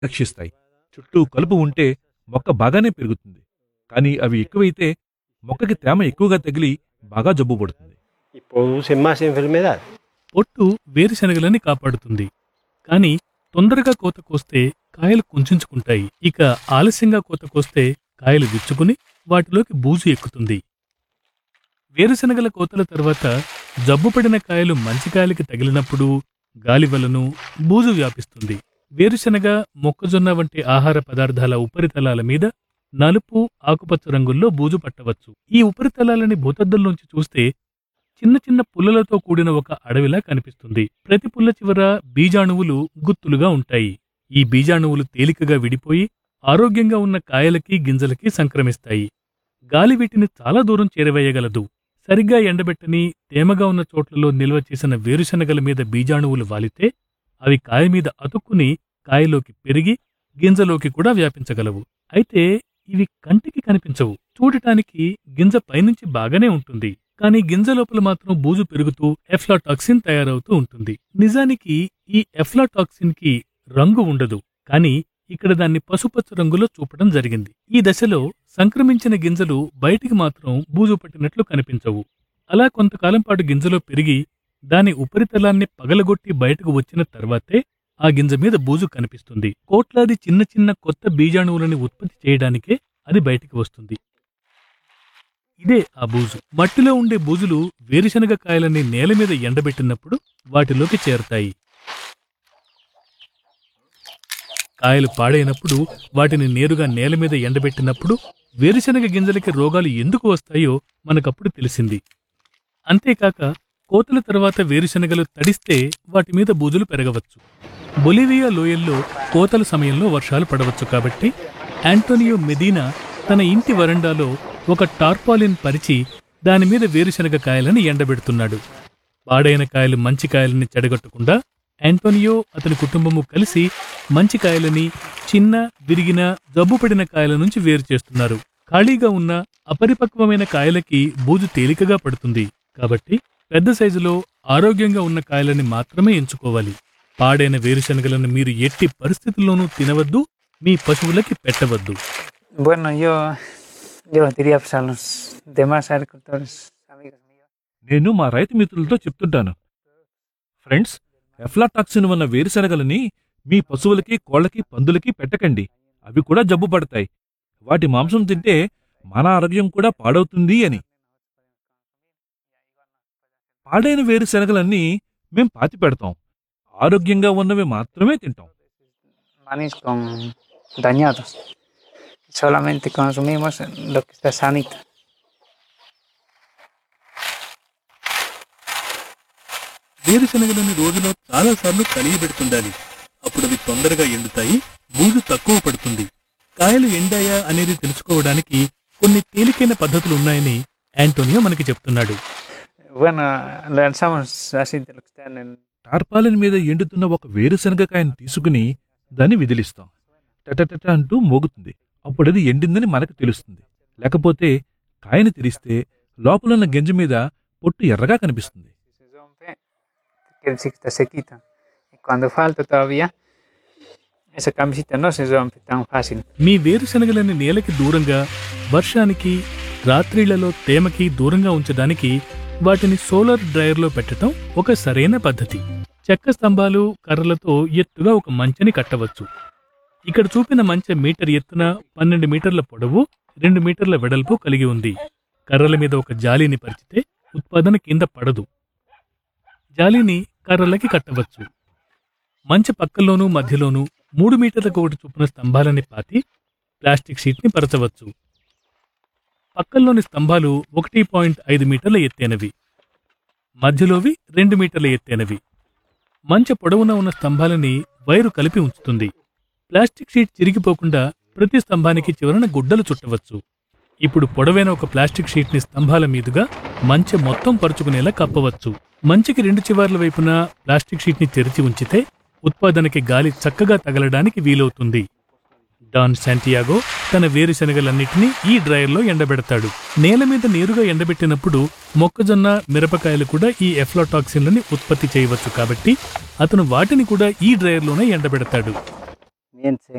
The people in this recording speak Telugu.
రక్షిస్తాయి చుట్టూ కలుపు ఉంటే మొక్క బాగానే పెరుగుతుంది కానీ అవి ఎక్కువైతే మొక్కకి తేమ ఎక్కువగా తగిలి బాగా జబ్బు పడుతుంది y producen más enfermedad. పొట్టు వేరుశనగలని కాపాడుతుంది కానీ తొందరగా కోత కోస్తే కాయలు కుంచుకుంటాయి ఇక ఆలస్యంగా కోత కోస్తే కాయలు విచ్చుకుని వాటిలోకి బూజు ఎక్కుతుంది వేరుశనగల కోతల తర్వాత జబ్బుపడిన కాయలు మంచి కాయలకి తగిలినప్పుడు గాలి వలను బూజు వ్యాపిస్తుంది వేరుశనగ మొక్కజొన్న వంటి ఆహార పదార్థాల ఉపరితలాల మీద నలుపు ఆకుపచ్చ రంగుల్లో బూజు పట్టవచ్చు ఈ ఉపరితలాలని భూతద్దంలోంచి చూస్తే చిన్న చిన్న పుల్లలతో కూడిన ఒక అడవిలా కనిపిస్తుంది ప్రతి పుల్ల చివర బీజాణువులు గుత్తులుగా ఉంటాయి ఈ బీజాణువులు తేలికగా విడిపోయి ఆరోగ్యంగా ఉన్న కాయలకి గింజలకి సంక్రమిస్తాయి గాలి వీటిని చాలా దూరం చేరవేయగలదు సరిగ్గా ఎండబెట్టని తేమగా ఉన్న చోట్లలో నిల్వ చేసిన వేరుశనగల మీద బీజాణువులు వాలితే అవి కాయ మీద అతుక్కుని కాయలోకి పెరిగి గింజలోకి కూడా వ్యాపించగలవు అయితే ఇవి కంటికి కనిపించవు చూడటానికి గింజ పైనుంచి బాగానే ఉంటుంది కానీ గింజ లోపల మాత్రం బూజు పెరుగుతూ ఎఫ్లాటాక్సిన్ తయారవుతూ ఉంటుంది నిజానికి ఈ ఎఫ్లాటాక్సిన్ కి రంగు ఉండదు కానీ ఇక్కడ దాన్ని పసుపచ్చ రంగులో చూపడం జరిగింది ఈ దశలో సంక్రమించిన గింజలు బయటికి మాత్రం బూజు పట్టినట్లు కనిపించవు అలా కొంతకాలం పాటు గింజలో పెరిగి దాని ఉపరితలాన్ని పగలగొట్టి బయటకు వచ్చిన తర్వాతే ఆ గింజ మీద బూజు కనిపిస్తుంది కోట్లాది చిన్న చిన్న కొత్త బీజాణువులని ఉత్పత్తి చేయడానికే అది బయటికి వస్తుంది ఇదే ఆ బూజు మట్టిలో ఉండే బూజులు వేరుశనగ కాయలని నేల మీద ఎండబెట్టినప్పుడు వాటిలోకి చేరుతాయి కాయలు పాడైనప్పుడు వాటిని నేరుగా నేల మీద ఎండబెట్టినప్పుడు వేరుశనగ గింజలకి రోగాలు ఎందుకు వస్తాయో మనకప్పుడు తెలిసింది అంతేకాక కోతల తర్వాత వేరుశనగలు తడిస్తే వాటి మీద బూజులు పెరగవచ్చు బొలివియా లోయల్లో కోతల సమయంలో వర్షాలు పడవచ్చు కాబట్టి యాంటోనియో మెదీనా తన ఇంటి వరండాలో ఒక టార్పాలిన్ పరిచి దాని మీద వేరుశనగ కాయలను ఎండబెడుతున్నాడు పాడైన కాయలు మంచి కాయలని చెడగొట్టకుండా యాంటోనియో అతని కుటుంబము కలిసి మంచి కాయలని చిన్న విరిగిన జబ్బుపడిన కాయల నుంచి వేరు చేస్తున్నారు ఖాళీగా ఉన్న అపరిపక్వమైన కాయలకి బూజు తేలికగా పడుతుంది కాబట్టి పెద్ద సైజులో ఆరోగ్యంగా ఉన్న కాయలని మాత్రమే ఎంచుకోవాలి పాడైన వేరుశనగలను మీరు ఎట్టి పరిస్థితుల్లోనూ తినవద్దు మీ పశువులకి పెట్టవద్దు Bueno, yo, yo les diría pues, a los demás agricultores, amigos míos, నేను మా రైతు మిత్రులతో చెప్తుంటాను ఫ్రెండ్స్ ఎఫ్లాటాక్సిన్ ఉన్న వేరుశనగలని మీ పశువులకి కోళ్ళకి పందులకి పెట్టకండి అవి కూడా జబ్బు పడతాయి వాటి మాంసం తింటే మన ఆరోగ్యం కూడా పాడవుతుంది అని పాడైన వేరుశనగలన్నీ మేం పాతి పెడతాం ఆరోగ్యంగా ఉన్నవి మాత్రమే తింటాం manis con dañados. Solamente consumimos lo que está sanito. వేరుశనగలని రోజులో చాలాసార్లు కలియబెడుతుండాలి అప్పుడు అవి తొందరగా ఎండుతాయి బూజు తక్కువ పడుతుంది కాయలు ఎండాయా అనేది తెలుసుకోవడానికి కొన్ని తేలికైన పద్ధతులు ఉన్నాయని యాంటోనియో మనకి చెప్తున్నాడు Bueno, lanzamos así de lo que está en el... tarpaulin మీద ఎండుతున్న ఒక వేరుశనగకాయను తీసుకుని దాన్ని విదిలిస్తాం టటటట అంటూ మోగుతుంది అప్పుడది ఎండిందని మనకు తెలుస్తుంది లేకపోతే కాయని తెరిస్తే లోపలున్న గింజ మీద పొట్టు ఎర్రగా కనిపిస్తుంది Si se rompe, quiere decir que está sequita. Y cuando falta todavía, esa camisita no se rompe tan fácil. మీ వేరుశనగలని నేలకి దూరంగా వర్షానికి రాత్రిళ్లలో తేమకి దూరంగా ఉంచడానికి వాటిని సోలార్ డ్రైయర్లో పెట్టడం ఒక సరైన పద్ధతి చెక్క స్తంభాలు కర్రలతో ఎత్తుగా ఒక మంచెని కట్టవచ్చు ఇక్కడ చూపిన మంచె మీటర్ ఎత్తున పన్నెండు మీటర్ల పొడవు రెండు మీటర్ల వెడల్పు కలిగి ఉంది కర్రల మీద ఒక జాలీని పరిచితే ఉత్పాదన కింద పడదు జాలీని కర్రలకి కట్టవచ్చు మంచె పక్కల్లోనూ మధ్యలోనూ మూడు మీటర్లకు ఒకటి చొప్పున స్తంభాలని పాతి ప్లాస్టిక్ షీట్ని పరచవచ్చు పక్కల్లోని స్తంభాలు ఒకటి పాయింట్ ఐదు మీటర్ల ఎత్తైనవి మధ్యలోవి రెండు మీటర్ల ఎత్తైనవి మంచె పొడవున ఉన్న స్తంభాలని వైరు కలిపి ఉంచుతుంది ప్లాస్టిక్ షీట్ చిరిగిపోకుండా ప్రతి స్తంభానికి చివరన గుడ్డలు చుట్టవచ్చు ఇప్పుడు పొడవైన ఒక ప్లాస్టిక్ షీట్ని స్తంభాల మీదుగా మంచె మొత్తం పరుచుకునేలా కప్పవచ్చు మంచెకి రెండు చివర్ల వైపున ప్లాస్టిక్ షీట్ని తెరిచి ఉంచితే ఉత్పాదనకి గాలి చక్కగా తగలడానికి వీలవుతుంది డాన్ శాంటియాగో తన వేరుశనగలన్నిటినీ ఈ డ్రైయర్లో ఎండబెడతాడు నేల మీద నేరుగా ఎండబెట్టినప్పుడు మొక్కజొన్న మిరపకాయలు కూడా ఈ ఎఫ్లోటాక్సిన్లని ఉత్పత్తి చేయవచ్చు కాబట్టి అతను వాటిని కూడా ఈ డ్రైయర్లోనే ఎండబెడతాడు también se